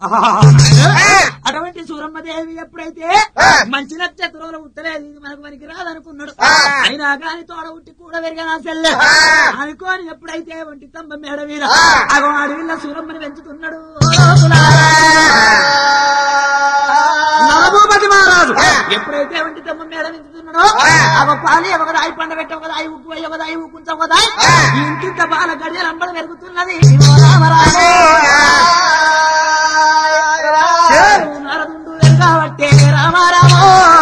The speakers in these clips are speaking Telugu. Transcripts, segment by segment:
అటువంటి సూరమ్మదేవి ఎప్పుడైతే మంచి నక్షత్రంలో ఉత్తలేదు ఇది మనకు మనకి రాదనుకున్నాడు అయినా గాని తోడ ఉట్టి కూడా పెరిగిన సెల్లె అనుకోని ఎప్పుడైతే ఒంటి తంబ మేడ మీద అగో అడవిలో సూరమ్మని పెంచుతున్నాడు నరభూపతి మహారాజు ఎప్పుడైతే ఒంటి తమ్మ మేడ పెంచుతున్నాడో అగో పాలి ఒక దాయి పండ పెట్ట ఒక దాయి ఉప్పు వేయి, ఒక దాయి ఉప్పు ఒక దాయి ఇంటింత బాల గడియలు అంబడ పెరుగుతున్నది ఓ రామరాజు. నరదుండు వెరగావట్టే రామారామో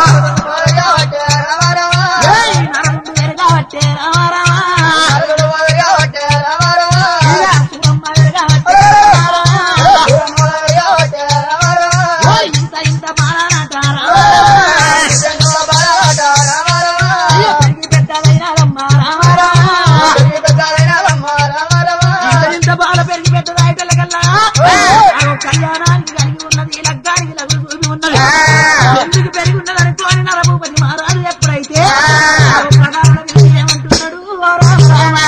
ఏయ్ నరదుండు వెరగావట్టే రామారామా ఇలా సురమ్మ వెరగావట్టే రామారామా. ఓయ్ ఇంత ఇంత బాలనాట రామారామా. అయ్యో పెరిగి పెద్దదైనాదమ్మ రామారామా. ఇంత ఇంత బాల పెరిగి పెద్దదాయిటల కల్లా ఆగో కళ్యాణానికి కలిగి ఉన్నది లగ్గానికి లగు చూపి ఉన్నది ఎందుకు పెరిగి ఉన్నది అనుకోని నరభూపతి మహారాజు ఎప్పుడైతే ఆగో ప్రకారం ఏమంటున్నాడు ఓ రామ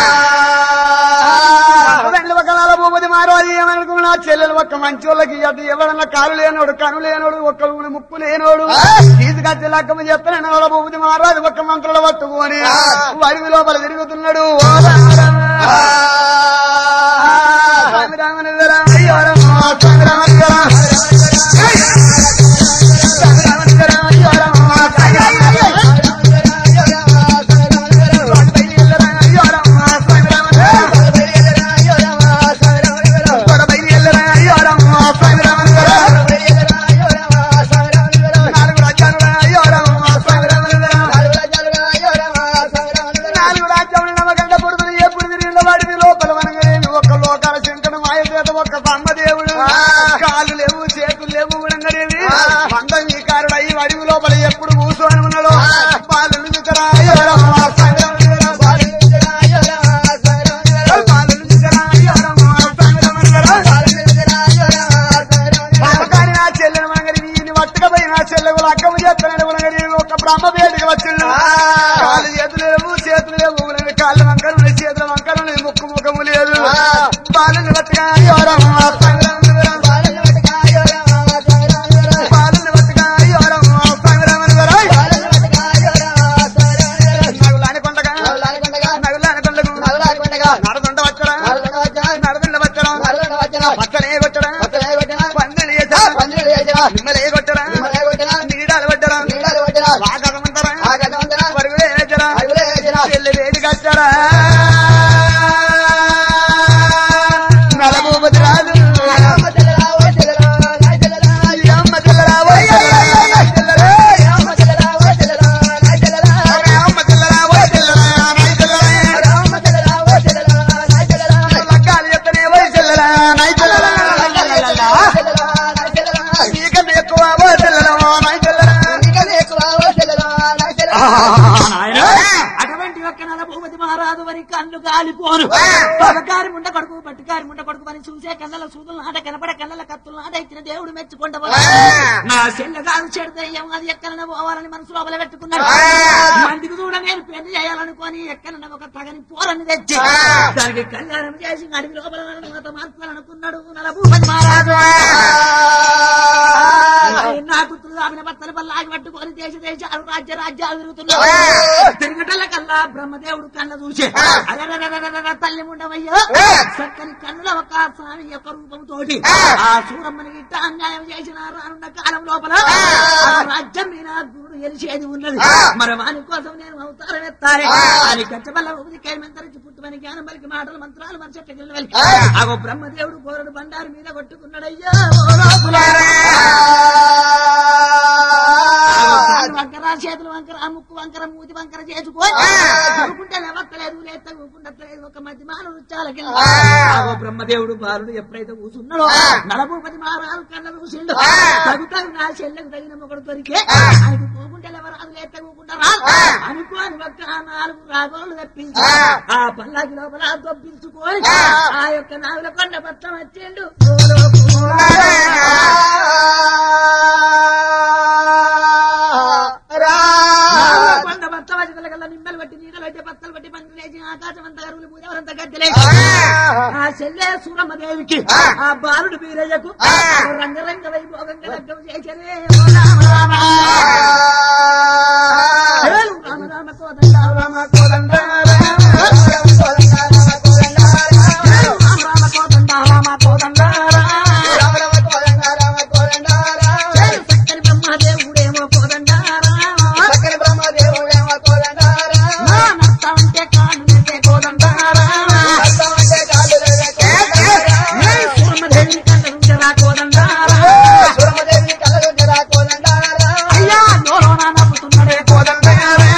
రెండు ఒకవేళ భూపతి మారోజు ఏమనుకున్నా చెల్లెలు ఒక్క మంచి వాళ్ళకి అటు ఎవడన్నా కాలు లేనోడు కను లేనోడు ఒక్క ముక్కు లేనోడు తీసుకొచ్చి లక్కమ చెప్తాను వాళ్ళ భూపతి మహారాజు ఒక్క మంత్రులు పట్టుకొని వడివి లోపల తిరుగుతున్నాడు ఓ రామ రామ. స్వామి రామ నిజ రామ, అయ్యో రామ, స్వామి రామ నిజ రామ. స్వామి రామ నిజ రామ, అయ్యో రామ, స్వామి రామ నిజ రామ. స్వామి బయలు ఎల్ల రామ, అయ్యో రామ, స్వామి రామ నిజ రామ. గొడ బయలు ఎల్ల రామ, అయ్యో రామ, స్వామి రామ నిజ రామ. నాలుగు రాజ్యాలు రామ, అయ్యో రామ, స్వామి రామ నిజ రామ. నాలుగు రాజ్యములు నమ్మకంట పుడుతున్న ఎప్పుడు తిరిగిన వాడిని లోపల వనగలేని ఒక్క లోకాల శంకరం మాయ చేత ఒక్క బ్రహ్మదేవుడు కాళ్ళు లేవు చేతులు లేవు ఉడంగడేవి మందం ఈ కారుడు అయ్యి అడవి లోపల ఎప్పుడు కూర్చొని ఉన్నాడు పాలు నిలుచురా, అయ్యో రామ, స్వామి రామ నిజ రామ. పాలు నిలుచురా, అయ్యో రామ, స్వామి రామ నిజ రామ. పాపకారి నా చెల్లెని మనగరి వీని పట్టుకపోయి నా చెల్లెకు లక్కము చేస్తున్నాడు మనగరి ఒక బ్రహ్మ వేడికి వచ్చిండు కాళ్ళు చేతులు లేవు చేతులు లేవు ఉలగ కాళ్ళు వంకరు ఉన్నాయి, చేతుల వంకరు ఉన్నాయి, ముక్కు ముఖము లేదు బాలుని పట్టుగా అయ్యో రామ, స్వామి రామ నిజ రామ. బాలుని పట్టుగా అయ్యో రామ, స్వామి రామ నిజ రామ. నగులాని కొండగా నగులాని కొండకు నడదుండ వచ్చరా నడదుండ వచ్చరా పక్కనే కొట్టరా పందిరి చేసరా నిమ్మలే కొట్టరా నీడాలు పట్టరా వాకమంటారా పరుగులే వేచరా చెల్లి వేడి కట్టరా నలభూపతి రాజు అమ్మ చెల్లరా ఓ చెల్లరా. అమ్మ చెల్లరా ఓ చెల్లరా, నాయ చెల్లరా. లగ్గాలు చెప్తేనే ఓ చెల్లరా, నాయ చెల్లరా. నీకన్నా ఎక్కువ ఓ చెల్లరా, నాయ చెల్లరా. నాయనా, అటువంటి ఒక్క నల భూపతి మహారాజు వరి కళ్ళు కాలిపోను పగకారి ముండ కొడుకు పట్టుకారి ముండ కొడుకు అని చూసే కళ్ళల సూదులు నాట కనపడ కళ్ళల కత్తులు నాట ఇచ్చిన దేవుడు మెచ్చుకుంటా నా చెల్లె కాదు చెడు దయ్యం అది ఎక్కడనే పోవాలని మనసు లోపల పెట్టుకున్నాడు మందికి చూడ నేను పెళ్లి చేయాలనుకొని ఎక్కడన్నా ఒక తగని పోరని తెచ్చి దానికి కళ్యాణం చేసి అడవి లోపల మత మార్చాలనుకున్నాడు నల భూపతి మహారాజు నా కుతులు ఆమె భర్తల వల్ల ఆగి పట్టుకొని దేశ దేశాలు రాజ్య రాజ్యాలు తిరుగుతున్నాడు తిరగటల కల్లా బ్రహ్మదేవుడు కళ్ళ చూసి అరెరెరెరెరెరె తల్లి ఉండవయ్యో చక్కని కన్నుల ఒక స్వామి యొక్క రూపంతోటి ఆ సూరమ్మని గిట్ట అన్యాయం చేసిన రానున్న కాలం లోపల ఆ రాజ్యం మీద గూడు ఎలిసేది ఉన్నది మరి వాని కోసం నేను అవతారం ఎత్తారే అని కచ్చబల్ల ఉదికాయ మంతరించి పుట్టుమని జ్ఞానం పలికి మాటలు మంత్రాలు మన చెట్టు వెళ్ళి అగో బ్రహ్మదేవుడు కోరడు బండారు మీద కొట్టుకున్నాడయ్యో ఓ లోపులారా. కాళ్ళు వంకర చేతులు వంకర ముక్కు వంకర మూతి వంకర చేసుకొని ఊరుకుంటే లేవక్కలేదు లేత ఊరుకుంటలేదు ఒక మధ్య మానవ నృత్యాలకి బ్రహ్మదేవుడు బాలుడు ఎప్పుడైతే కూర్చున్నాడో నలభూపతి మహారాజు కళ్ళ చూసిండు తగుతాడు నా చెల్లెకు తగిన ఒకడు దొరికే ఆయనకు పోకుంటే ఎవరాదు లేత ఊకుంటా రాదు అనుకోని ఒక్క నాలుగు రాగోళ్ళు తెప్పించి ఆ పల్లాకి లోపల దొప్పించుకొని ఆ యొక్క నాగుల కొండ పత్రం వచ్చిండు కొండ భర్త వజకల కల్లా నిమ్మలు బట్టి నీడలు బట్టి పత్తలు బట్టి పందులు లేచి ఆకాశం అంతా కరువులు పూజవరంతా గద్దెలేసి ఆ చెల్లె సూరమ్మదేవికి ఆ. ఆ బాలుడు వీరయ్యకు ఆ. రంగరంగ వైభోగంగా లగ్గం చేసరే ఓ రామ రామ ఏలు రామ రామ కోదండ రామ కోదండ ఏలు రామ రామ కోదండ రామ కోదండ ఏలు చక్కని బ్రహ్మదేవుడేమో కోదండ నా నర్త ఉంటే కాళ్ళు నిండే కోదండ ఏలు సూరమ్మదేవిని కళ్ళ నుంచరా కోదండ అయ్యా నోరోన నవ్వుతున్నాడే కోదండ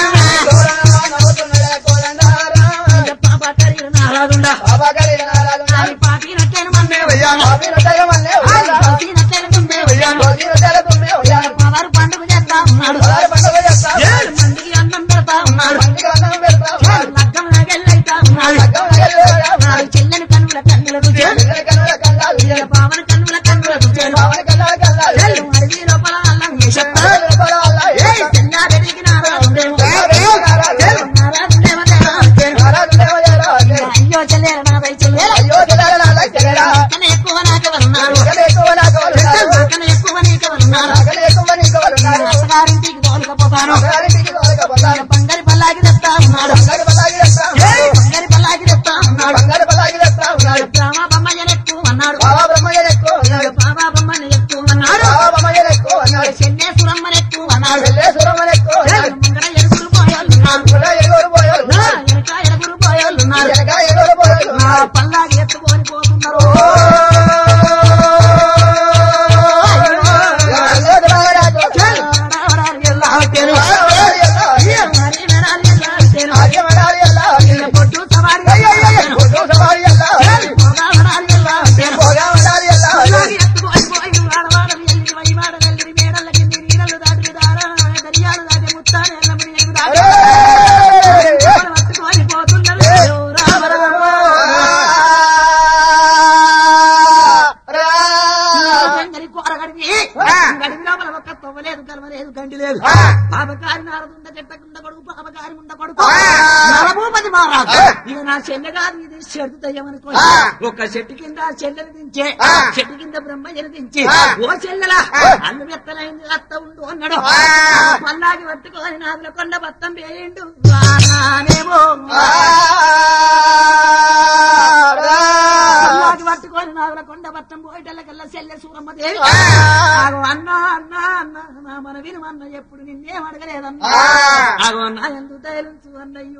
పాప కరీర నారాదుండ ఆయన పాపి నట్టేను మన్నే ఆయన పాపి నట్టేను తుండే పదహారు పండుగ చేస్తా ఉన్నాడు ఏడు మందికి అన్నం పెడతా ఉన్నాడు ఏడు లగ్గం నాగెళ్ళైతా ఉన్నాడు నాడు చెల్లని కన్నుల కన్నుల రుచేలు ఇళ్ళ పావన కన్నుల కన్నుల రుచేలు ఏళ్ళు అడవి లోపల అల్లం వేసేస్తారు ఏయ్ చెల్లారెడికి నారాదుండేమో ఏళ్ళు నారాదుండేమో తేడా వచ్చేను. అయ్యో చెల్లేరు నాదై చెల్లేరు పక్కన ఎక్కువ నాకెవరున్నారు పక్కన ఎక్కువ నీకెవరున్నారు అత్తగారింటికి తోలుకపోతాను బంగారి పల్లాకి తెస్తా ఉన్నాడు ఏయ్ బంగారి పల్లాకి తెస్తా ఉన్నాడు రామ బొమ్మయ్యను ఎక్కువ అన్నాడు బాబా బొమ్మని ఎక్కువ అన్నాడు చెన్నేశ్వరమ్మని ఎక్కువ అన్నాడు ఏయ్ ముంగడ ఎరుగురు పోయోళ్ళు ఉన్నారు నా వెనక ఎరుగురు పోయోళ్ళు ఉన్నారు నా పల్లాకి ఎత్తుకొని పోతున్నారు చెల్ రావరాలు ఎల్లా వచ్చాను. అయ్యో, మరి మెడాలు ఎల్లా వచ్చాను. ఇళ్ళ పొట్టు సవారి వచ్చాను. చెల్ పొగావరాలు ఎల్లా వచ్చాను. పల్లాకి ఎత్తుకొని పోయి వాడవాడలు ఎల్లి వైవాడ వెల్లి మేడల కింది నీడలు దాటి దారా దర్యాలు దాటి ముత్తాలు ఎల్లమ్మని ఎలుగు దాటి పట్టుకొని పోతున్నారు రామ రామ గంగని కోరగడివి గడివి లోపల ఒక్క తవ్వలేదు కలవలేదు గండి లేదు ఆ. పాపకారి నారదుండ చెట్టకుండ కొడుకు పాపకారి ఉండ కొడుకు ఆ. నరభూపతి మహారాజు ఆ. ఇక నా చెల్లె కాదు ఇది చెట్టు దయ్యమనుకో ఆ. ఒక చెట్టు కింద ఆ చెల్లెని దించే ఆ. చెట్టు కింద బ్రహ్మయ్యని దించి ఆ. ఓ చెల్లెలా ఆ. అల్లు మెత్తలైంది అత్త ఉండు అన్నాడు ఆ. పల్లాకి పట్టుకొని నాదుల కొండ బత్తం వేయిండు రానేమో పల్లాకి పట్టుకొని నాదుల కొండ బత్తం పోయిటల్లకల్లా చెల్లె సూరమ్మ దేవి ఆ. ఆగో అన్నా అన్నా అన్నా నా మన వినుమన్న ఎప్పుడు నిన్నేం అడగలేదన్నా ఆ. ఆగో అన్నా ఎందుకు తైలుంచు అన్నయ్యో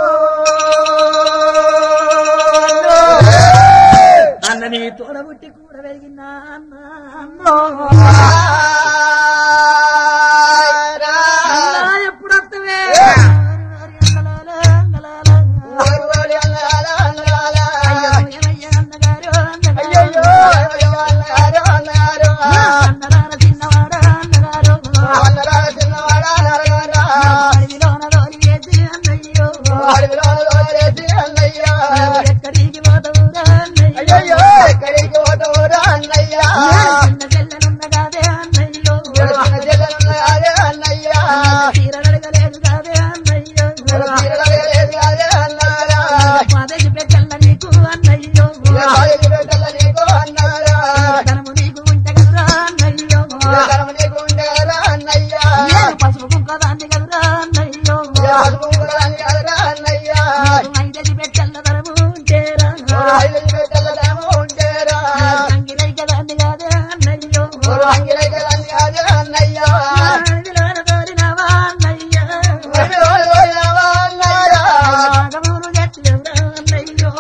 అన్న నీ తోడబుట్టి కూడా వెలిగినా అన్న అన్నో. అన్నా ఎప్పుడు వస్తవే అయ్యో ఏమయ్యా అన్నగారు అన్నగారు అన్నగారు చిన్నవాడు అన్నగారు అడవిలోన రోలి వేసి అన్నయ్యో ఎక్కడికి పోతావురా అన్నయ్యో చిన్న చెల్లెనున్న కాదే అన్నయ్యో చీర అడగలేదు కాదే అన్నయ్యో పదవి పెట్టల్ల నీకు అన్నయ్యో ధనము నీకు ఉంటే కదరా అన్నయ్యో నేను పసుపు కుంక దాన్ని కదరా అన్నయ్యో ఐదది పెట్టల్ల ధనము ఉంటేరా అంగిలై కదాన్ని కాదే అన్నయ్యో అడవిలోన తోలినావా అన్నయ్యో ఆగమూరు చెట్లెవరా అన్నయ్యో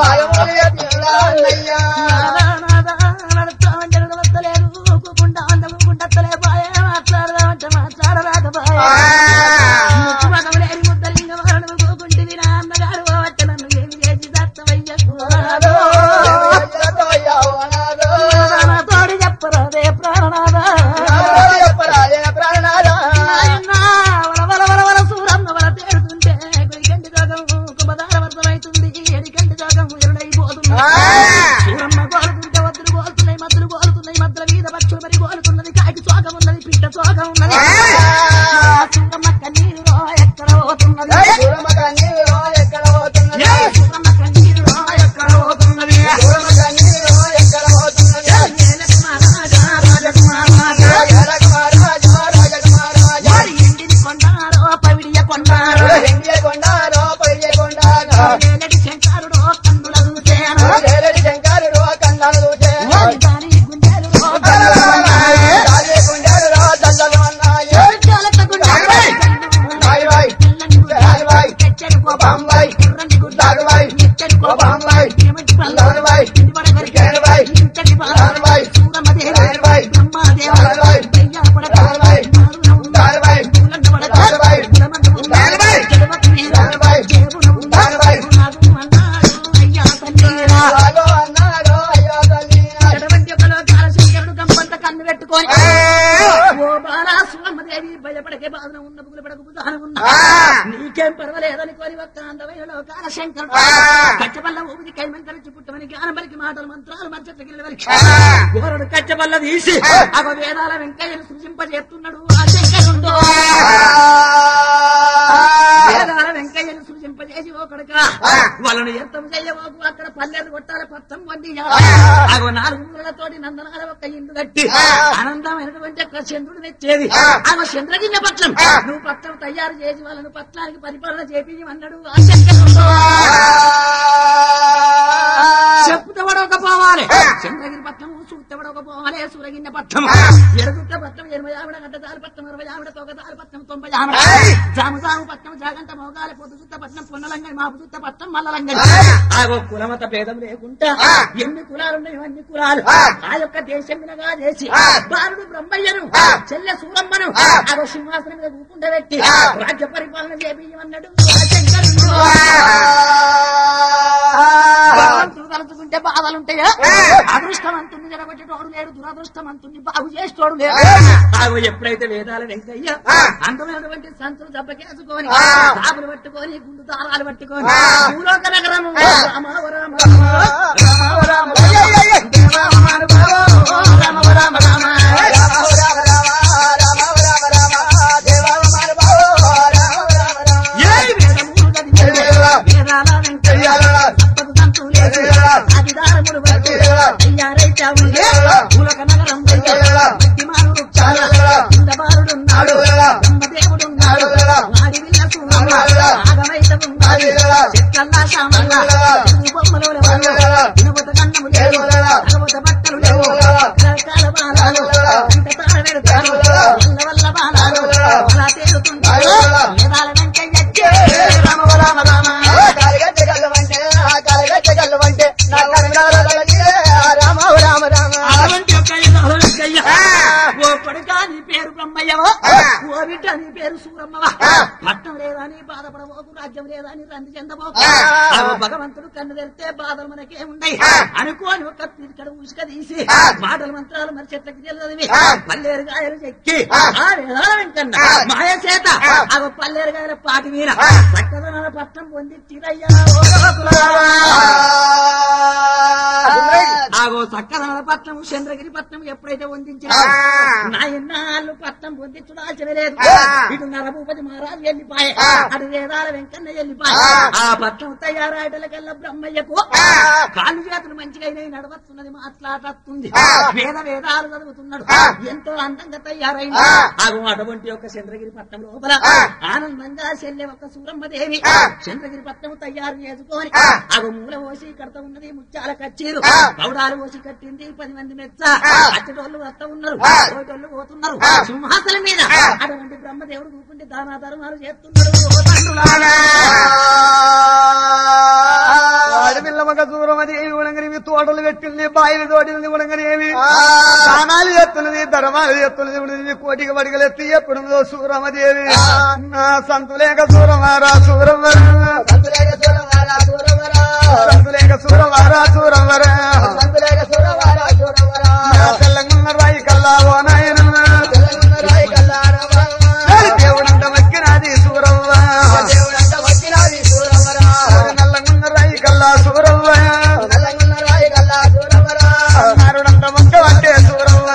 చెప్పరాదే ప్రాణనాథ సూరమ్మ వల తేడుతుంటే కొడికంటి జోగం కుమదార వర్ధమైతుంది ఎడికంటి జోగం ఎరుడైపోతుంది సూరమ్మ గోలుతుంటే వద్దులు గోలుతున్నాయి మద్దులు గోలుతున్నాయి మద్దుల మీద పక్షులు మరి గోలుతున్నది కాకి చోక ఉన్నది పిట్ట చోక ఉన్నది సూరమ్మ కన్నీరు ఎక్కడ పోతున్నది ఏ సూరమ్మ కన్నీరు ఎక్కడ పోతున్నది పట్టుకొని ఓ బాలా సుమదేవి భయపడకే బాధన ఉన్న బుగులు పడకు బుధాన ఉన్న నీకేం పర్వాలేదని కొని ఒక్క అందమైన లోకాల శంకరుడు కచ్చబల్ల ఊపిరి కైమంతరించి పుట్టమని జ్ఞానం పలికి మాటలు మంత్రాలు మర్చెట్ల గిల్లవరికి గోరుడు కచ్చబల్ల తీసి అగ వేదాల వెంకయ్యను సృజింపజేస్తున్నాడు ఆ శంకరుడు వేదాల వెంకయ్యను సృజింపజేసి ఓ కొడుక వాళ్ళను ఎంతం చెయ్యబోకు అక్కడ పల్లెలు కొట్టాలి పత్తం వండి అగో నాలుగు మూలతోటి నందనాల ఒక్క ఇల్లు కట్టి ఆనందమైనటువంటి ఒక్క చంద్రుడు తెచ్చేది ఆగో చంద్రగిన్న పట్లం నువ్వు పత్రం తయారు చేసి వాళ్ళను పత్రానికి పరిపాలన చేపించమన్నాడు ఆ శంకరుడు చెప్పుతవడకపోవాలి చంద్రగిరి పట్నం చూస్తవడకపోవాలి సూరగిన్న పట్నం ఎరుగుట్ట పట్నం ఎనభై ఆవిడ గంట దారి పట్నం అరవై ఆవిడ తొగ దారి పట్నం తొంభై ఆవిడ జాము జాము పట్నం జాగంట మోగాలి పొద్దు చుట్ట పట్నం పొన్నలంగని మాపు చుట్ట పట్నం మల్లలంగని ఆగో కులమత భేదం లేకుండా ఎన్ని కులాలున్నాయి అన్ని కులాలు ఆ యొక్క దేశం వినగా చేసి బాలుడు బ్రహ్మయ్యను చెల్లె సూరమ్మను ఆగో సింహాసనం మీద కూకుండ పెట్టి రాజ్య పరిపాలన చేపించమన్నాడు ఆ శంకరుడు. భగవంతుడు తలుచుకుంటే బాధలుంటాయా అదృష్టవంతుని జరగొచ్చేటోడు లేడు దురదృష్టవంతుని బాగు చేసేటోడు లేడు ఆగో ఎప్పుడైతే వేదాల వెంకయ్య అందమైనటువంటి సంతులు దెబ్బకేసుకొని దాపులు పట్టుకొని గుండు దారాలు పట్టుకొని భూలోక నగరము రామ రామ రామ రామ రామ రామ ఏ వేదములు చదివే వేదాల వెంకయ్య తప్పదు సంతు లేదు అధిదారములు బట్టి అయ్యారైతే ఉండే భూలోక నగరం మానుడు కిందబారుడున్నాడు బ్రహ్మదేవుడున్నాడు వాడి విల్ల సూరమ్మ ఆగమైతే ఉన్నాడు చెట్లల్లా శామల్ల బొమ్మలు వినబోత కన్నము లేదు అగబోత బట్టలు లేవు రకరకాల బాణాలు అంత తాళ పెడతారు వల్ల వల్ల బాణాలు అలా తేలుతుంటారు వేదాల వెంకయ్య రామ రామ రామ అటువంటి ఒక వేదాల వెంకయ్య ఓ కొడుకా నీ పేరు బ్రహ్మయ్యవా ఓ బిడ్డ నీ పేరు సూరమ్మవా పట్టం లేదా నీ బాధపడబోకు రాజ్యం లేదా నీ రంది చెందబోకు ఆ భగవంతుడు కన్ను తెరిస్తే బాధలు మనకే ఉన్నాయి అనుకోని ఒక తిరికడ ఉసుక తీసి మాటల మంత్రాలు మరి చెట్లకి చదివి పల్లేరు గాయలు చెక్కి ఆ వేదాల వెంకన్న మాయ చేత ఆ పల్లేరు గాయల పాటి మీద చక్కదనాల పట్టం పొంది తిరయ్యా ఓ లోకులారా. ఆగో చక్కదనాల పట్నం చంద్రగిరి పట్నం ఎప్పుడైతే వందించారు నాయన్నాళ్ళు పట్నం పొందించడాల్సిన లేదు ఇటు నరభూపతి మహారాజు వెళ్ళిపాయ అటు వేదాల వెంకన్న వెళ్ళిపాయ ఆ పట్నం తయారాయటలకల్లా బ్రహ్మయ్యకు కాళ్ళు చేతులు మంచిగా అయినాయి నడవస్తున్నది మాట్లాడుతుంది వేద వేదాలు చదువుతున్నాడు ఎంతో అందంగా తయారైంది ఆగో అటువంటి ఒక చంద్రగిరి పట్నం లోపల ఆనందంగా చెల్లె ఒక సూరమ్మదేవి చంద్రగిరి పట్నం తయారు చేసుకొని ఆగో మూల పోసి కడత ఉన్నది ముత్యాల కచ్చీరు పౌడాలు పోసి కట్టింది పది మంది మెచ్చ అచ్చటోళ్ళు వస్తా ఉన్నారు పోయేటోళ్ళు పోతున్నారు సింహాసనం మీద అటువంటి బ్రహ్మదేవుడు కూకుంటే దానా ధర్మాలు చేస్తున్నాడు ఓ తండ్రులారా. అడవిల్లమక దూరమది ఉడంగనేవి తోటలు పెట్టింది బాయిలు తోటింది ఉడంగనేవి స్నానాలు ఎత్తున్నది ధర్మాలు ఎత్తున్నది ఉన్నది కోటికి పడిగలు ఎత్తి ఎప్పుడు సూరమదేవి నా సంతులేక సూరమారా సూరవర సంతులేక సూరవారా సూరవర నా తెలంగాణ రాయి కల్లా ఓ నాయన దేవుడంట మక్కినాది సూరవ్వ నల్లగున్న రాయి కల్లా సూరవ్వ నారుడంత మొక్క పట్టే సూరవ్వ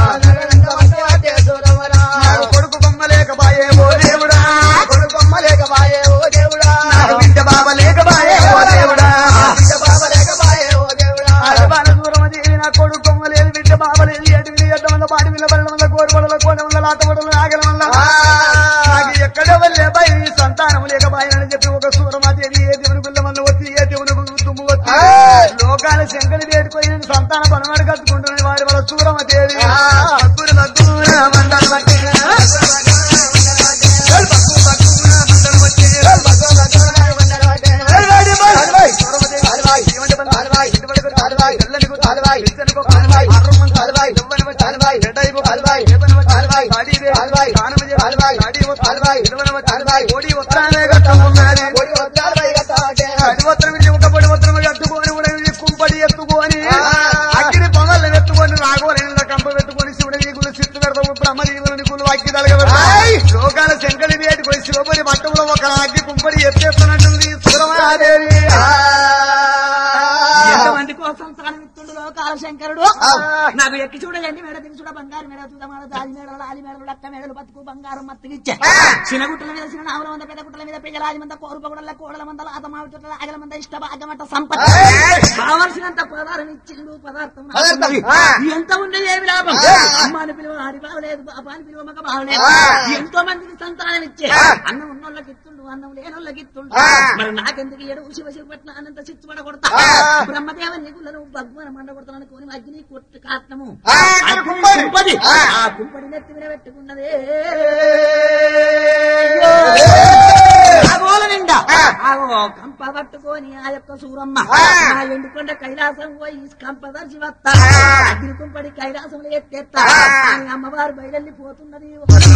నాడు కొడుకు బొమ్మలేక బాయే ఓ దేవుడా నాడు బిడ్డ బాబ లేక బాయే ఓ దేవుడా అడవాల దూరం దేవి నా కొడుకు బొమ్మలేదు బిడ్డ బాబ లేదు ఎటు ఎడ్డ వల్ల పాటి వల్ల బల్ల వల్ల కోరి వల్ల కోట వల్ల లాట వల్ల ఆగల వల్ల నాకు ఎక్కడ వల్లే బాయి సంతానం లేక బాయనని చెప్పి ఒక సూరమాదేవి ఏ దేవుని పిల్ల వల్ల వచ్చి ఏ దేవుని దుమ్ము వచ్చి లోకాల శంకరి వేడుకొని సంతాన పనమాడు కట్టుకుంటున్నది వాడి వల్ల సూరమదేవి భక్తులు భక్తులు మండలు బట్టి కుంపడి ఎత్తుకొని అగ్ని పొగలు ఎత్తుకొని రాఘవరైన కంప పెట్టుకొని శివుడి వీగులు పెడతావు బ్రహ్మ దీవులని కులు వాక్కి తలగబెడతా లోకాల శంకరి వేటి పోయి శివపరి పట్టంలో ఒక అగ్గి కుంపడి ఎత్తేస్తున్నట్టుంది సురమాదేవి ఎంతమంది కోసం స్థానమిత్తుండు లోకాల శంకరుడు నాకు ఎక్కి చూడండి మేడ దిగి చూడ బంగారు మేడ చూడమాల దాది మేడలు లాలి మేడలు లక్క మేడలు బతుకు బంగారం మత్తుకిచ్చే చిన్న గుట్టల మీద చిన్న నావుల మంద పెద్ద గుట్టల మీద పెద్దలాది మంద కోరుప గుడల కోడల మంద లాత మావి చుట్టల ఆగల మంద ఇష్ట భాగమట సంపద కావలసినంత పదార్థం ఇచ్చిండు పదార్థం నాకున్నది. ఎంత ఉండేది ఏమి లాభం అమ్మాని పిలువ ఆడి బావలేదు బాబాని పిలువ మగ బావలేదు ఎంతో మందికి సంతానం ఇచ్చే అన్నం ఉన్నోళ్ళకి ఇస్తుండు అన్నం లేనోళ్ళకి ఇస్తుండు మరి నాకెందుకు ఏడు శివ శివ పట్ల అనంత చిత్తు పడగొడతా బ్రహ్మదేవ నీకులను భగవాన్ మండ కొడతానని కొని అగ్ని కొట్టు కాత్నము ఆ, అగ్ని కుంపడి. కుంపడి. ఆ కుంపడి నెత్తి మీద పెట్టుకున్నదే ఆగోల నిండా ఆగో కంప పట్టుకొని ఆ యొక్క సూరమ్మ నా ఎండుకొండ కైలాసం పోయి కంప దర్శి వస్తా అగ్ని కుంపడి కైలాసంలో ఎత్తేస్తా అని అమ్మవారు బయలుల్లి పోతున్నది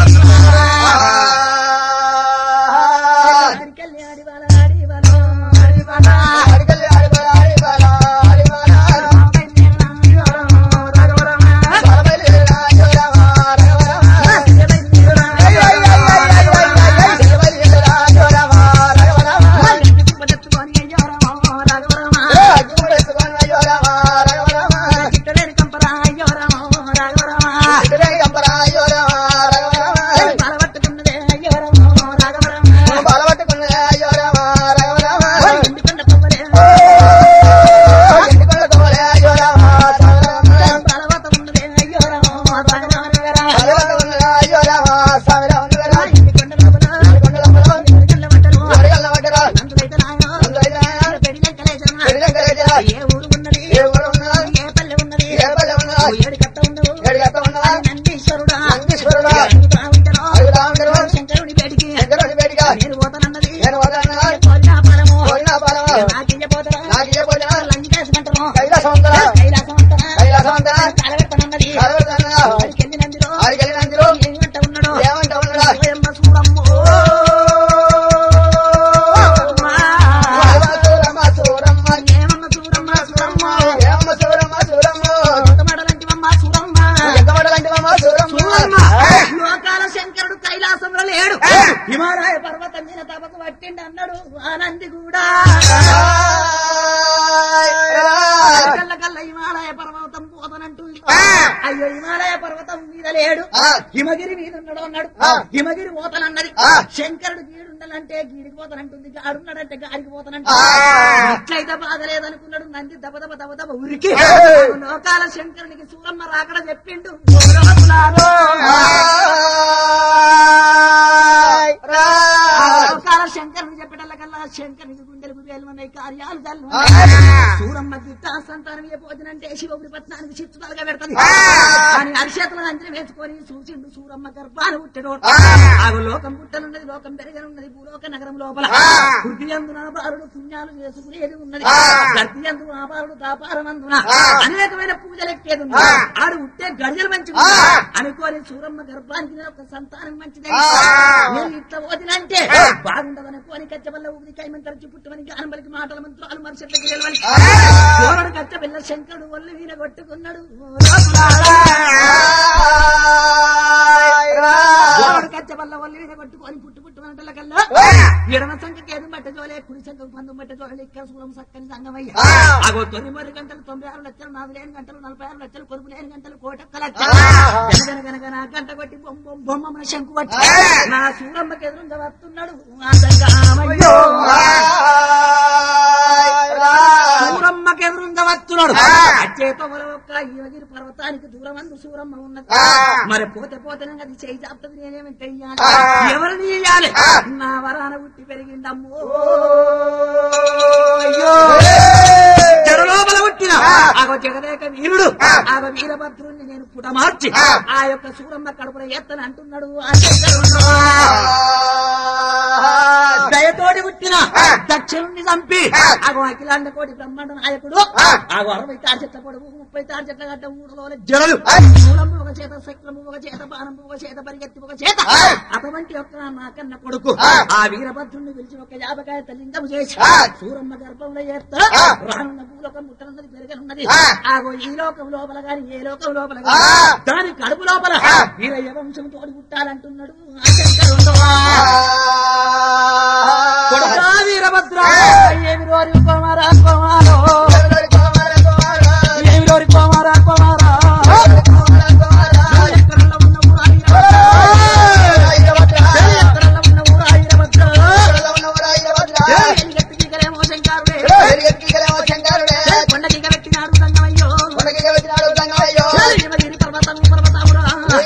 అడికెళ్ళి అడివాల అడివాల అడివాల ఏ ఊరు ఉన్నది ఏ పల్లె ఉన్నది ఏడు కట్ట ఉండవు నందీశ్వరుడా అడుగుతా ఉంటారో శంకరుని బేటికి నేను పోతానన్నది కోరినా ఫలము నాకియ్యపోతారా లంజికేసుకుంటాను కైలాసం అంతనా కలగెడతానన్నది ఆడికెళ్ళి నందిలో ఏమంట ఉన్నాడో ఓయమ్మ సూరమ్మో. ఏమమ్మ సూరమ్మ సూరమ్మ ఎంతమడలంటివమ్మ సూరమ్మ సూరమ్మ లోకాల శంకరుడు కైలాసంలో లేడు హిమాలయ పర్వతం మీద తపకు పట్టిండి అన్నాడు ఆనంది కూడా కళ్ళ కళ్ళ హిమాలయ పర్వతం పోతనంటుంది అయ్యో హిమాలయ పర్వతం మీద లేడు హిమగిరి మీద ఉన్నాడు అన్నాడు హిమగిరి పోతనన్నది శంకరుడు గీడుండాలంటే గీడికి పోతానంటుంది గాడున్నాడంటే గాడికి పోతానంటే ఇట్లయితే బాగలేదనుకున్నాడు నంది దబ దబ దబ దబ ఉరికి లోకాల శంకరునికి సూరమ్మ రాకడ చెప్పిండు ఓ లోకులారో. లోకాల శంకరుని చెప్పటల్లకల్లా శంకరునికి గుండెలు గుబేలు ఉన్నాయి కార్యాలు చల్లు సూరమ్మ గిట్ట సంతానం ఏ భోజనంటే శివపురి పట్నానికి చిత్తులుగా పెడతది కానీ అరిచేతుల అంజనం వేసుకొని చూసిండు సూరమ్మ గర్భాన్ని పుట్టెడు ఆగు లోకం పుట్టనున్నది లోకం పెరగనున్నది భూలోక నగరం లోపల వృద్ధి అందున బాలుడు పుణ్యాలు చేసుకునేది ఉన్నది గర్భి అందు ఆ బాలుడు దాపారమందున అనేకమైన పూజలు ఎక్కేది ఉంది ఆడు ఉట్టే గడియలు మంచిది అనుకోని సూరమ్మ గర్భానికి నేను ఒక సంతానం మంచిది నేను ఇట్లా వదినంటే బాగుండదనుకోని కచ్చబల్ల ఊది కైమంతరచి పుట్టమని గానంబలికి మాటల మంత్రాలు మరుసట్లకి గెలవని గోరడు కచ్చబెల్ల శంకరుడు ఒళ్ళు వీన కొట్టుకున్నాడు ఓ లోకులారా. గోరడు కచ్చబల్ల ఒళ్ళు వీన కొట్టుకొని పుట్టు పుట్టు అనటల కల్లా ఎడమ సంఖ్యకి ఏది బట్ట జోలే కుడి సంఖ్యకు పందు బట్ట జోలే ఇక్కడ సూరం సక్కని సంగమయ్య అగో తొమ్మిది గంటలు తొంభై ఆరు లక్షలు నాలుగు లేని గంటలు నలభై ఆరు లక్షలు కొడుకు లేని గంటలు కోటక్క లక్షలు గనగనగనగ నా గంట కొట్టి బొమ్మ బొమ్మ బొమ్మ మన శంకు పట్టి నా సూరమ్మకి ఎదురుగా వస్తున్నాడు అందంగా ఆమయ్యో. సూరమ్మకి ఎదురుగా వస్తున్నాడు అచ్చేతో ఒక్క యోగిరి పర్వతానికి దూరం అందు సూరమ్మ ఉన్నది మరి పోతే పోతే అది చేయి చాపుతుంది నేనేమి చెయ్యాలి ఎవరిని ఇయ్యాలి నా వరాన పుట్టి పెరిగిండమ్మో అయ్యో చెరలోపల పుట్టిన ఆగో జగదేక వీరుడు ఆగో వీరభద్రుణ్ణి నేను పుట మార్చి ఆ యొక్క సూరమ్మ కడుపున ఎత్తని అంటున్నాడు ఆ శంకరుడు. దయతోడి పుట్టిన దక్షిణుణ్ణి చంపి ఆగో అఖిలాండ కోటి బ్రహ్మాండ నాయకుడు ఆగో అరవై తాడు చెట్ల పొడవు ముప్పై తాడు చెట్ల గడ్డ ఊడలో జడలు మూలము ఒక చేత శక్రము ఒక చేత బాణము ఒక చేత పరిగెత్తి ఒక చేత ఆ. అటువంటి యొక్క నా కన్న కొడుకు ఆ. ఆ వీరభద్రుని పిలిచి ఒక యాభకాయ లింగము చేసి ఆ. సూరమ్మ గర్భంలో చేస్తా ఆ. రానున్న భూలోకం ముట్టనున్నది పెరగనున్నది ఆ. ఆగో ఈ లోకం లోపల గాని ఏ లోకం లోపల ఆ. గాని దాని కడుపు లోపల ఆ. వీరయ్య వంశం తోడి పుట్టాలంటున్నాడు ఆ శంకరుడు. కొడుకా వీరభద్ర ఏమి రోరి కుమారా కుమారో ఏమి రోరి కుమారా కుమారా ఎక్కడల్లో ఉన్న ఊరా వీరభద్ర ఎక్కడల్లో ఉన్న ఊరా వీరభద్ర ఎలిగెత్తికలేమో శంకరుడే కొండకి పెట్టినాడు దంగమయ్యో హిమగిరి పర్వతం పర్వతామురా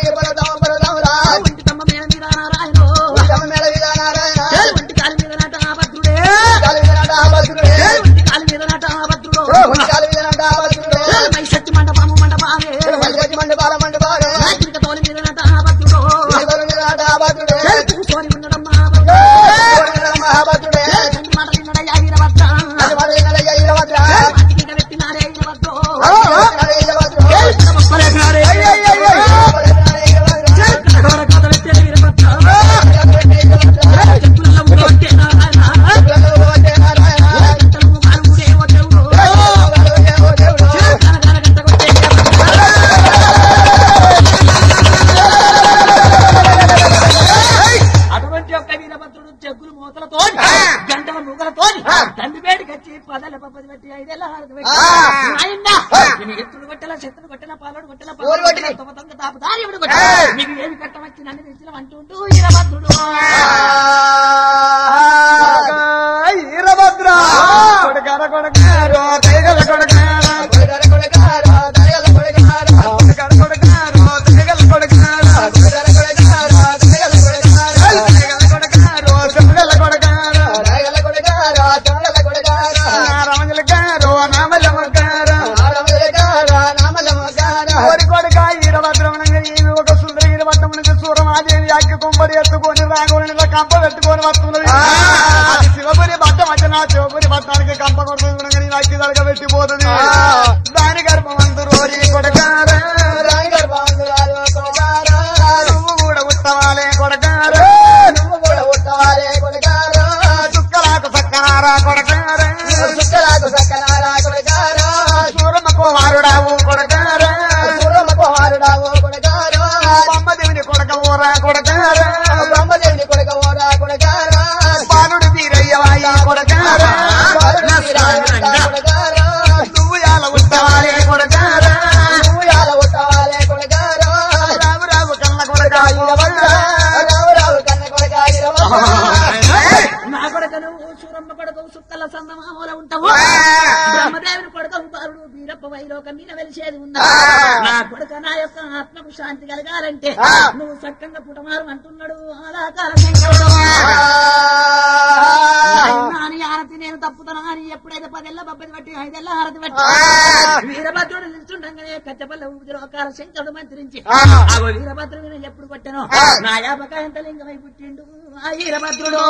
ఒంటి తమ్మ మీద మీద నారాయణో ఒంటి కాలి మీద నాట భద్రుడే ఒంటి కాలి మీద నాట భద్రుడు మైసత్తి మండపము మండపామే రాత్రిక తోలి మీద నాట భద్రుడు కూర్చొని ఉండడమ్మా భద్రుడే తండ్రి మాట విన్నడయ్యా వీరభద్ర మాటికి పెట్టినారే వీరభద్రో మొక్కలేనారే కనకవర కథ పెట్టేది వీరభద్ర చెప్పులలో ఉండవట్టే నారాయణ గంటలకు కాలుముడే ఓ దేవుడు కనకన గంట కొట్టే అటువంటి యొక్క వీరభద్రుడు చెక్కులు మూతలతో గంటల మూగలతో తండ్రి బయటకు వచ్చి పదల పప్పది పెట్టి ఐదేళ్ళ హారతి పెట్టి నాయనా, నేను ఎత్తుడు కొట్టల చెత్తలు కొట్టల పాలడు కొట్టల ఊరు కొట్టిన. తొమ్మ తొంగ తాపు దారి ఎవడు కొట్టల మీకు ఏమి కట్టమచ్చి నన్ను తెచ్చిన అంటుంటూ వీరభద్రుడు ఈరభద్ర కొడకార కొడకారో తెగల కొడకారా కొడకార కొడకారో తెగల కొడకారా తెగల కొడకారో తెగల కొడకారా నారామజల గారో నామలమ్మ గారా కోరి కొడక ఈరభద్రమణంగా ఈమె ఒక సుందర ఈరభద్రం నుంచి సూరమాదేవి అక్కి కుంపడి ఎత్తుకొని రాగోని కంప పెట్టుకొని వస్తున్నది అది శివపురి బట్ట మధ్య నా శివపురి బట్టానికి కంప కొడుతుంది నీ అక్కి దడగ పెట్టిపోతుంది దాని గర్భమందు రోజు కొడకారా నువ్వు కూడా ఉత్తవాలే కొడకారా చుక్కలాకు సక్కనారా కొడకారా సూరమ్మ కుమారుడావు కొడకారా బొమ్మదేవిని కొడక ఊరా కొడకారా బాలుడు వీరయ్యవాయి కొడకారా నువ్వు యాల ఉత్తవాలే కొడకారా రావు రావు కన్న కొడక నా కొడకను సూరమ్మ కొడకవు సుక్కల సందమామూల ఉంటావు బ్రహ్మదేవుని కొడకవు బాలుడు వీరప్ప వైలోక మీద వెలిసేది ఉన్నా నా కొడుక నా యొక్క ఆత్మకు శాంతి కలగాలంటే నువ్వు చక్కగా పుటమారు అంటున్నాడు ఆలాకాల శంకరుడు. నాయనా అని ఆరతి నేను తప్పుతాను అని ఎప్పుడైతే పదేళ్ళ బబ్బది బట్టి ఐదేళ్ళ ఆరతి బట్టి వీరభద్రుడు నిల్చుండగానే కచ్చపల్ల ఊపిరి ఒక శంకరుడు మంత్రించి ఆగో వీరభద్రుడు నేను ఎప్పుడు కొట్టాను నా యాపకాయంత లింగమై పుట్టిండు ఆ వీరభద్రుడు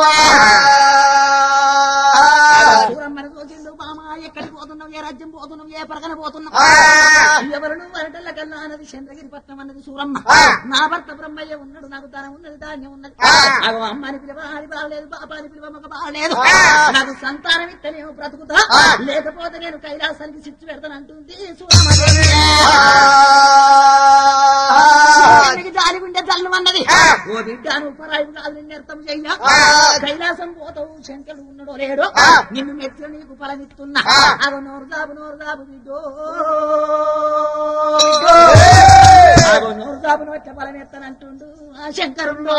సూరమ్మని చూసిండు మామ ఎక్కడికి పోతున్నావు ఏ రాజ్యం పోతున్నావు ఏ పరగన పోతున్నావు ఎవరు నువ్వు అరటల్ల కల్లా అన్నది చంద్రగిరి పట్నం అన్నది సూరమ్మ నా భర్త బ్రహ్మయ్య ఉన్నాడు నాకు ధనం ఉన్నది ధాన్యం ఉన్నది అగో అమ్మని పిలువ అది బాగలేదు బాబాని పిలువ మగ బాగలేదు నాకు సంతానం ఇస్తేనేమో బ్రతుకుతా లేకపోతే నేను కైలాసానికి చిచ్చు పెడతాను అంటుంది సూరమ్మదేవి నీకు జాలి ఉండే జల్లు అన్నది ఓ బిడ్డ నువ్వు పరాయి కాదు నిన్ను అర్థం చెయ్య కైలాసం పోతావు శంకరుడు ఉన్నాడో లేడో నిన్ను మెచ్చిన నీకు ఫలమిస్తున్నా అగో నోరు దాబు నోరు దాబు బిడ్డో అగో నోరు దాబును వచ్చే ఫలమెత్తనంటుండు ఆ శంకరుడు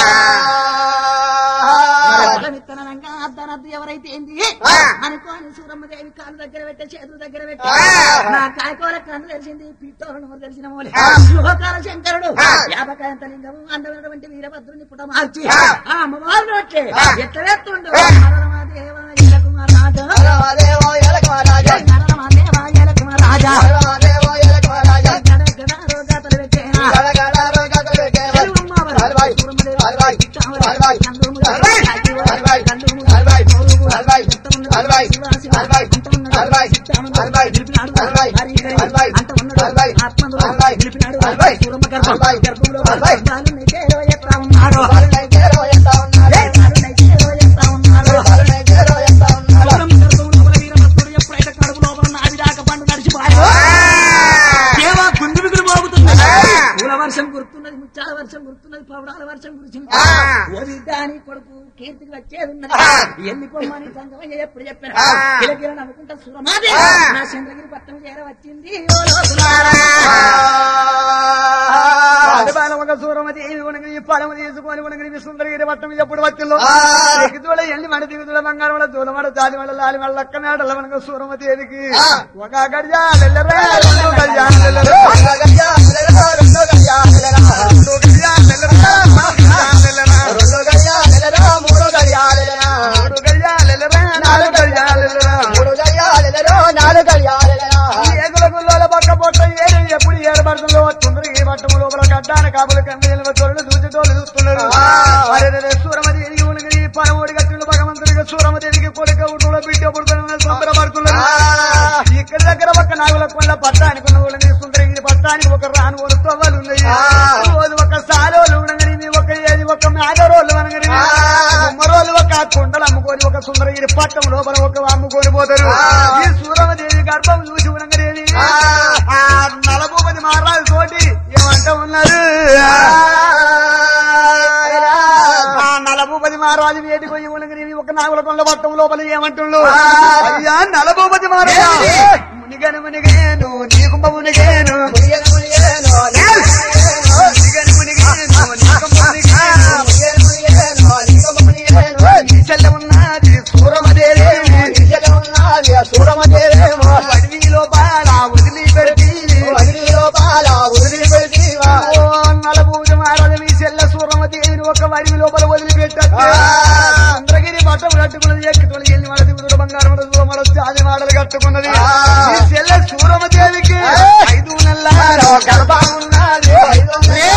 ఫలమిత్తనంగా అద్దనద్దు ఎవరైతే ఏంది అనుకోని సూరమ్మదేవి కాళ్ళు దగ్గర పెట్టే చేతుల దగ్గర పెట్టి నా కాయకూర కన్ను తెలిసింది పిట్టోల నోరు తెలిసిన మూలే లోకాల శంకరుడు యాభకాయంత లింగము అందమైనటువంటి వీరభద్రుని పుట మార్చి ఆ అమ్మవారు నోట్లే ఎట్ల వేస్తుండు నరరమాదేవ ఇలకు మా రాజా నరరమాదేవ ఇలకు మా రాజా గడ గడ రోగాతలు పెట్టేనా నేర్పినాడు అబ్బాయి. సూరమ్మ గర్భం అబ్బాయి. గర్భంలో అబ్బాయి. బాలు నైజేరో ఎత్తా ఉన్నాడు నైజేరో ఎత్తా ఉన్నారు ఏ బాలు నైజేరో ఎత్తా ఉన్నాడు నైజేరో ఎత్తా ఉన్నారు సూరమ్మ గర్భం లోపల వీరభద్రుడు ఎప్పుడైతే కడుపు లోపల నాది దాకా పండు నడిచిపోయాడు దేవా గుండు మిగులు మోగుతుంది పూల వర్షం గుర్తున్నది ముచ్చాల వర్షం గుర్తున్నది పవడాల వర్షం గుర్తుంది ఆ. ఓ బిడ్డ నీ కొడుకు కీర్తికి వచ్చేది ఉన్నది ఆ. ఎల్లిపోమ్మని సంగమయ్య ఎప్పుడు చెప్పాను ఆ. కిలకిల నవ్వుకుంటా సురమాది ఆ. నా చంద్రగిరి పట్టణం చేర వచ్చింది ఓ లోకులారా. ఆడవాళ్ళ ఒక సూరమతి ఈ ఉనగని ఈ పడమ తీసుకొని ఉనగని సుందరగిరి పట్టం ఎప్పుడు వచ్చిందో ఆ. ఎగుదూడ ఎల్లి మడ దిగుదూడ బంగారం వల్ల దూల మడ జాతి వల్ల లాలి వల్ల లక్క మేడల మనకు సూరమతి ఎదికి ఆ. ఒక గడియాలెల్లరా రెండు గడియాలెల్లరా రెండో గడియ నెలరా రెండో గడియ నెలరా రెండు గడియాలెల్లరా మూడు గడియాలెల్లరా రెండో గడియ నెలరా మూడో గడియ నెలరా మూడు గడియాలెల్లరా నాలుగు గడియాలెల్లరా మూడు గడియ నెలరా నాలుగు గడియ నెలరా ఏగుల గుల్లోల పక్క పొట్ట ఏడు ఎప్పుడు ఏడబడుతుందో సుందరగిరి పట్టం లోపల గడ్డాన కాపుల కన్నీళ్ళ తోళ్ళు దూచేటోళ్ళు చూస్తున్నారు ఆ. అరే సూరమతి ఎదిగి ఉనగని పరమోడి గట్టులు భగవంతుడికి సూరమతి ఎదిగి కొడుక ఉట్టులో బిడ్డ పుడుతున్న సంబరపడుతున్నారు ఆ. ఇక్కడ దగ్గర ఒక నాగుల కొండ పట్టానికి ఉన్న వాళ్ళని సుందరగిరి పట్టానికి ఒక రాను వాళ్ళు తవ్వలు ఉన్నాయి ఆ. రోజు ఒక సారోలు ఉనగని ఒక ఏది ఒక మేఘరోళ్ళు అనగని ఆ. కుమ్మరోళ్ళు ఒక కుండలు అమ్ముకొని ఒక సుందరగిరి పట్టం లోపల ఒక అమ్ముకొని పోతారు ఆ. ఈ సూరమదేవి గర్భం చూసి ఉనగనేది ఆ. ఆ నలభూపతి మహారాజు తోటి ఏమంట ఉన్నారు ఆ నలభూపతి మహారాజు వేటికి పోయి ఉనగనేది ఒక నాగుల కొండ పట్టం లోపల ఏమంటుండ్రు ఆ. అయ్యా నలభూపతి మహారాజు ఏమిటి? మునిగను మునిగేను నీకుంబ మునిగేను మునిగేను మునిగేను మునిగేను మునిగను మునిగేను నీకుంబ మునిగేను మునిగేను మునిగేను నీకమ్మ మునిగేను నీ చెల్ల ఉన్నది సూరమదేవి నిజంగా ఉన్నది ఆ సూరమదేవేమో అడవిలో బాల వదిలి పెట్టి అగ్నిలో బాల వదిలిపెట్టివా ఓ నలభూజ మహారాజు మీ చెల్ల సూరమదేవిని ఒక వడివి లోపల వదిలిపెట్టచ్చు ఆ. చంద్రగిరి పట్టం కట్టుకున్నది ఎక్కుతున్నది ఎన్ని వాడ దిగుతుడు బంగారం వాడ సూరమడ జాతి మాడలు కట్టుకున్నది ఆ. మీ చెల్ల సూరమదేవికి ఆ. ఐదు నెలల గర్భం ఉన్నది ఐదు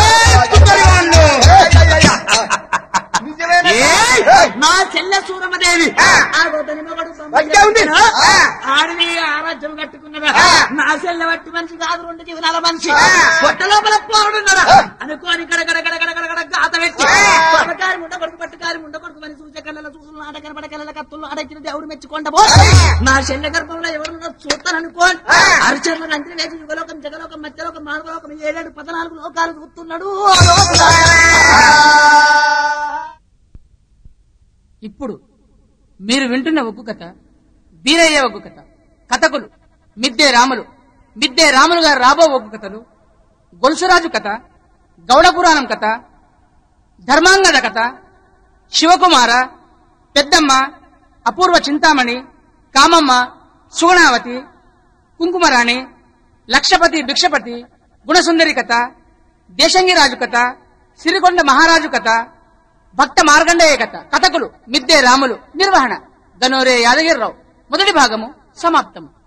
నిజమేనా? ఏయ్! నా చెల్లె సూరమదేవి ఆ గోతని మగడు మంచిగా ఉంది. ఆ. ఆడని ఆరాధ్యం కట్టుకున్నదా ఆ. నా చెల్లె వట్టి మనిషి కాదు రెండు జీవనాల మనిషి ఆ. పొట్ట లోపల పోరుడున్నదా ఆ. అనుకోని గడ గడ గడ గడ గడ గడ గాత పెట్టి ఆ. పట్టకారి ముండ కొడుకు పట్టుకారి ముండ కొడుకు మని చూసే కళ్ళ చూసులు ఆట కనబడ కళ్ళ కత్తులు ఆడెక్కిన దేవుడు మెచ్చుకుంట పో ఆ. నా చెల్లె గర్భంలో ఎవరున్నా చూస్తాననుకోని ఆ. అరిచర్ల నంత్రి లేచి యుగలోకం జగలోకం మధ్యలోకం మానవలోకం ఏడేడు పద్నాలుగు లోకాలు చూస్తున్నాడు ఇప్పుడు మీరు వింటున్న ఒగ్గు కథ వీరయ్య ఒగ్గు కథ కథకులు మిద్దే రాములు మిద్దే రాములు గారు రాబో ఒగ్గు కథలు గొలుసురాజు కథ గౌడ పురాణం కథ ధర్మాంగద కథ శివకుమార పెద్దమ్మ అపూర్వ చింతామణి కామమ్మ సుగుణావతి కుంకుమరాణి లక్షపతి భిక్షపతి గుణసుందరి కథ దేశంగిరాజు కథ సిరికొండ మహారాజు కథ భక్త మార్కండేయ కథ కథకులు మిద్దే రాములు నిర్వహణ గనోరే యాదగిరిరావు మొదటి భాగము సమాప్తము